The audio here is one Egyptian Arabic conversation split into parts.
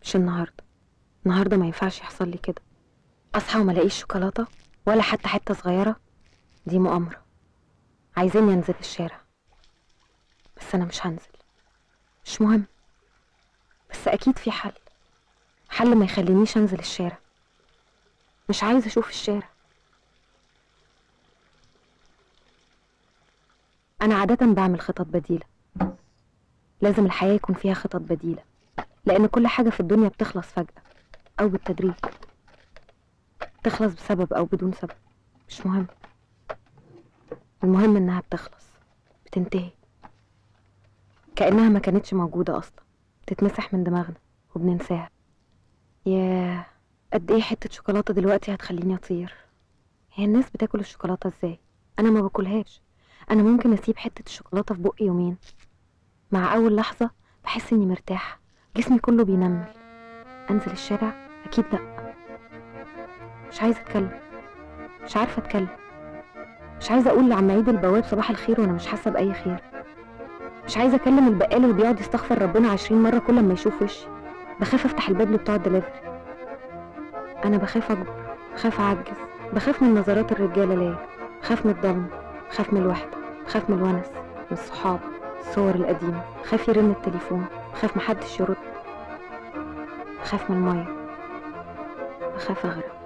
مش النهارده النهارده ما ينفعش يحصل لي كده اصحى وما الاقيش شوكولاته ولا حتى حته صغيره دي مؤامره عايزيني انزل الشارع بس انا مش هنزل مش مهم بس اكيد في حل حل ما يخلينيش انزل الشارع مش عايزه اشوف الشارع انا عاده بعمل خطط بديله لازم الحياه يكون فيها خطط بديله لان كل حاجه في الدنيا بتخلص فجاه او بالتدريج تخلص بسبب او بدون سبب مش مهم المهم انها بتخلص بتنتهي كانها ما كانتش موجوده اصلا بتتمسح من دماغنا وبننساها ياه قد ايه حته شوكولاته دلوقتي هتخليني اطير هي الناس بتاكل الشوكولاته ازاي انا ما باكلهاش انا ممكن اسيب حته الشوكولاته في بقي يومين مع اول لحظه بحس اني مرتاحه جسمي كله بينمل انزل الشارع اكيد لا مش عايزه اتكلم مش عارفه اتكلم مش عايزه اقول لعم عيد البواب صباح الخير وانا مش حاسه باي خير مش عايزه اكلم البقال اللي بيقعد يستغفر ربنا عشرين مره كل ما يشوف وشي بخاف افتح الباب لبتوع الدليفري انا بخاف اكبر بخاف اعجز بخاف من نظرات الرجاله ليا بخاف من الضلمه بخاف من الوحده بخاف من الونس من الصحاب الصور القديمه بخاف يرن التليفون بخاف محدش يرد بخاف من الميه بخاف اغرق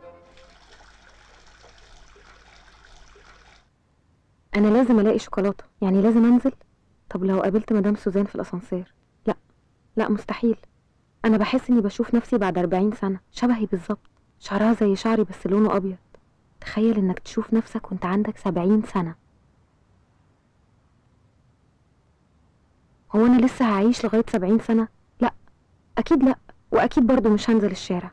انا لازم الاقي شوكولاته يعني لازم انزل طب لو قابلت مدام سوزان في الاسانسير لا لا مستحيل انا بحس اني بشوف نفسي بعد أربعين سنه شبهي بالظبط شعرها زي شعري بس لونه ابيض تخيل انك تشوف نفسك وانت عندك سبعين سنه هو انا لسه هعيش لغايه سبعين سنه لا اكيد لا واكيد برضو مش هنزل الشارع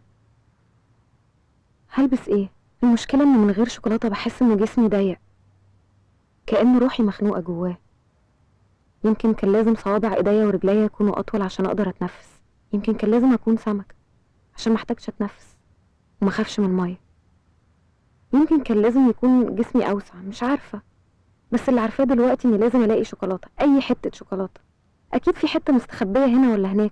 هلبس ايه المشكله ان من غير شوكولاته بحس ان جسمي ضيق كأن روحي مخنوقه جواه يمكن كان لازم صوابع ايديا ورجليا يكونوا اطول عشان اقدر اتنفس يمكن كان لازم اكون سمكه عشان محتاجش اتنفس وما اخافش من الميه يمكن كان لازم يكون جسمي اوسع مش عارفه بس اللي عارفاه دلوقتي اني لازم الاقي شوكولاته اي حته شوكولاته اكيد في حته مستخبيه هنا ولا هناك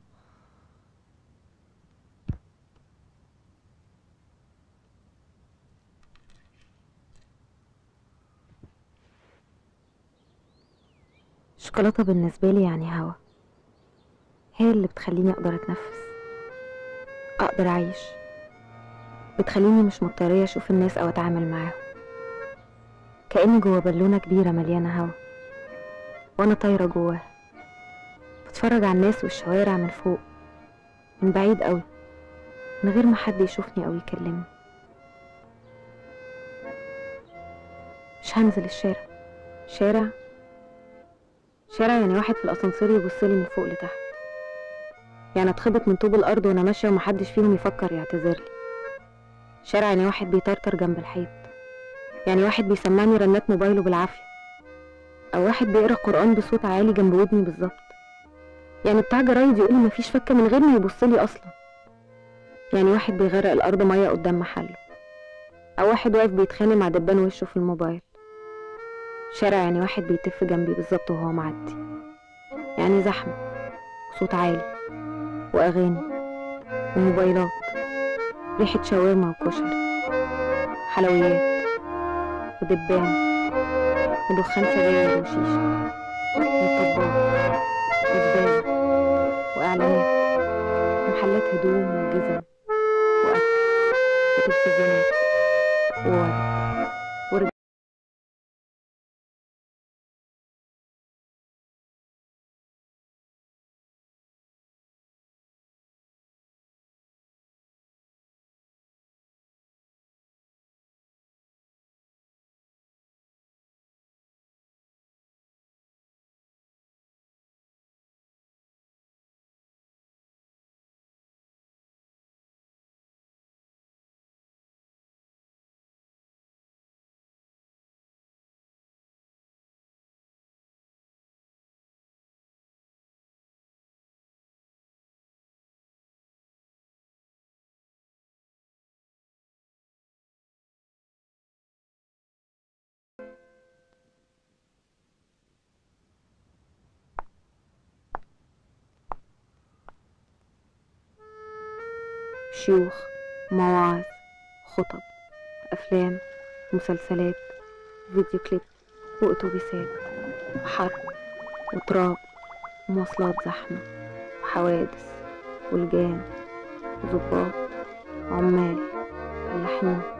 الشوكولاته بالنسبه لي يعني هوا هي اللي بتخليني اقدر اتنفس اقدر اعيش بتخليني مش مضطريه اشوف الناس او اتعامل معاهم كاني جوا بالونه كبيره مليانه هوا وانا طايره جواها بتفرج على الناس والشوارع من فوق من بعيد قوي من غير ما حد يشوفني او يكلمني مش هنزل الشارع شارع شارع يعني واحد في الاسانسير يبصلي من فوق لتحت يعني اتخبط من طوب الارض وانا ماشيه ومحدش فيهم يفكر يعتذرلي شارع يعني واحد بيطرطر جنب الحيط يعني واحد بيسمعني رنات موبايله بالعافيه او واحد بيقرا قران بصوت عالي جنب ودني بالظبط يعني بتاع جرايد يقول مفيش فكه من غير ما يبصلي اصلا يعني واحد بيغرق الارض ميه قدام محله او واحد واقف بيتخانق مع دبان وشه في الموبايل شارع يعني واحد بيتف جنبي بالظبط وهو معدي يعني زحمه صوت عالي واغاني وموبايلات ريحه شاورما وكشري حلويات ودبان ودخان سجاير وشيشه وطباخ وزباله واعلانات ومحلات هدوم وجزم واكل وتلفزيونات وورد ورجال شيوخ مواعظ خطب أفلام مسلسلات فيديو كليب وأتوبيسات وحر وتراب ومواصلات زحمة وحوادث ولجان وظباط وعمال فلاحين